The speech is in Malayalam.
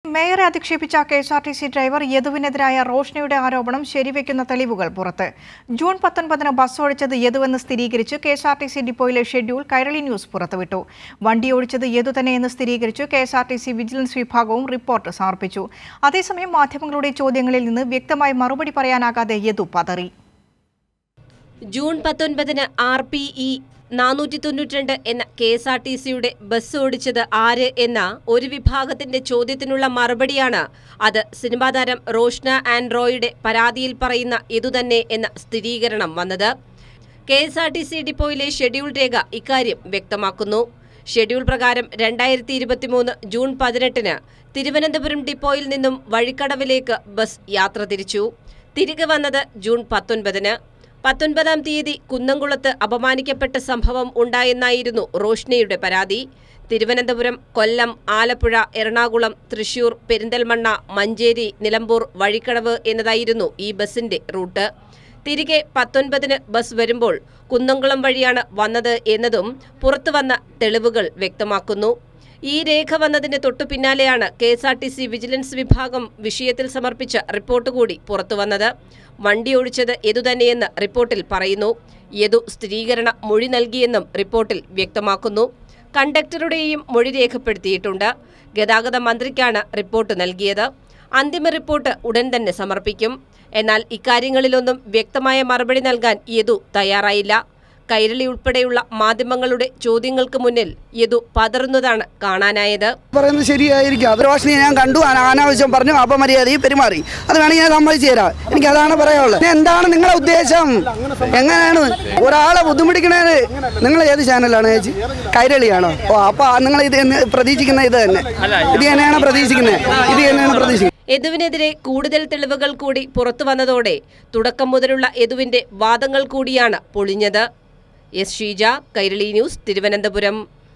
മേയറെ അധിക്ഷേപിച്ച K S R T C driver യദുവിനെതിരായ റോഷ്നിയുടെ ആരോപണം ശരിവെക്കുന്ന തെളിവുകൾ പുറത്ത് ജൂൺ പത്തൊൻപതിന് ബസ് ഓടിച്ചത് യദുവെന്ന് സ്ഥിരീകരിച്ച് K S R T C ഡിപ്പോയിലെ ഷെഡ്യൂൾ കൈരളി ന്യൂസ് പുറത്തുവിട്ടു വണ്ടി ഓടിച്ചത് യദു തന്നെയെന്ന് സ്ഥിരീകരിച്ച് K S R T C vigilance വിഭാഗവും റിപ്പോർട്ട് സമർപ്പിച്ചു അതേസമയം മാധ്യമങ്ങളുടെ ചോദ്യങ്ങളിൽ നിന്ന് വ്യക്തമായി മറുപടി പറയാനാകാതെ യദു പതറി ജൂൺ പത്തൊൻപതിന് ആർ പി ഇ നാനൂറ്റി തൊണ്ണൂറ്റിരണ്ട് എന്ന കെ എസ് ആർ ടി സിയുടെ ബസ് ഓടിച്ചത് ആര് എന്ന ഒരു വിഭാഗത്തിന്റെ ചോദ്യത്തിനുള്ള മറുപടിയാണ് അത് സിനിമാ താരം റോഷ്ന ആൻഡ് റോയുടെ പരാതിയിൽ പറയുന്ന ഇതുതന്നെ എന്ന സ്ഥിരീകരണം വന്നത് K S R T C ഡിപ്പോയിലെ ഷെഡ്യൂൾ രേഖ ഇക്കാര്യം വ്യക്തമാക്കുന്നു ഷെഡ്യൂൾ പ്രകാരം രണ്ടായിരത്തി ഇരുപത്തിമൂന്ന് ജൂൺ പതിനെട്ടിന് തിരുവനന്തപുരം ഡിപ്പോയിൽ നിന്നും വഴിക്കടവിലേക്ക് ബസ് യാത്ര തിരിച്ചു തിരികെ വന്നത് ജൂൺ പത്തൊൻപതിന് പത്തൊൻപതാം തീയതി കുന്നംകുളത്ത് അപമാനിക്കപ്പെട്ട സംഭവം ഉണ്ടായെന്നായിരുന്നു റോഷ്നയുടെ പരാതി തിരുവനന്തപുരം കൊല്ലം ആലപ്പുഴ എറണാകുളം തൃശൂർ പെരിന്തൽമണ്ണ മഞ്ചേരി നിലമ്പൂർ വഴിക്കടവ് എന്നതായിരുന്നു ഈ ബസിന്റെ റൂട്ട് തിരികെ പത്തൊൻപതിന് ബസ് വരുമ്പോൾ കുന്നംകുളം വഴിയാണ് വന്നത് എന്നതും പുറത്തുവന്ന തെളിവുകൾ വ്യക്തമാക്കുന്നു ഈ രേഖ വന്നതിന് തൊട്ടു പിന്നാലെയാണ് K S R T C vigilance വിഭാഗം വിഷയത്തിൽ സമർപ്പിച്ച റിപ്പോർട്ട് കൂടി പുറത്തുവന്നത് വണ്ടി ഓടിച്ചത് യദു റിപ്പോർട്ടിൽ പറയുന്നു യദു സ്ഥിരീകരണ മൊഴി നൽകിയെന്നും റിപ്പോർട്ടിൽ വ്യക്തമാക്കുന്നു കണ്ടക്ടറുടെയും മൊഴി രേഖപ്പെടുത്തിയിട്ടുണ്ട് ഗതാഗത മന്ത്രിക്കാണ് റിപ്പോർട്ട് നൽകിയത് അന്തിമ റിപ്പോർട്ട് ഉടൻ തന്നെ സമർപ്പിക്കും എന്നാൽ ഇക്കാര്യങ്ങളിലൊന്നും വ്യക്തമായ മറുപടി നൽകാൻ യദു തയ്യാറായില്ല കൈരളി ഉൾപ്പെടെയുള്ള മാധ്യമങ്ങളുടെ ചോദ്യങ്ങൾക്ക് മുന്നിൽ യദു പതറുന്നതാണ് കാണാനായത് പറയുന്നത് ശരിയായിരിക്കും അത് റോഷനെ ഞാൻ കണ്ടു അന- അനാവശ്യം പറഞ്ഞു അപമര്യാദയും പെരുമാറി അത് വേണമെങ്കിൽ ഞാൻ സമ്മതിച്ചു തരാം എനിക്ക് അതാണ് പറയാനുള്ളത് പിന്നെ എന്താണ് നിങ്ങളെ ഉദ്ദേശം എങ്ങനെയാണ് ഒരാളെ ബുദ്ധിമുട്ടിക്കണത് നിങ്ങൾ ഏത് ചാനലാണ് ചേച്ചി കൈരളിയാണോ ഓ അപ്പൊ നിങ്ങൾ ഇത് തന്നെ പ്രതീക്ഷിക്കുന്ന ഇത് തന്നെ ഇത് തന്നെയാണ് പ്രതീക്ഷിക്കുന്നത് ഇത് തന്നെയാണ് പ്രതീക്ഷിക്കുന്നത് യദുവിനെതിരെ കൂടുതൽ തെളിവുകൾ കൂടി പുറത്തു വന്നതോടെ തുടക്കം മുതലുള്ള യദുവിന്റെ വാദങ്ങൾ കൂടിയാണ് പൊളിഞ്ഞത് എസ് ഷീജ കൈരളി ന്യൂസ് തിരുവനന്തപുരം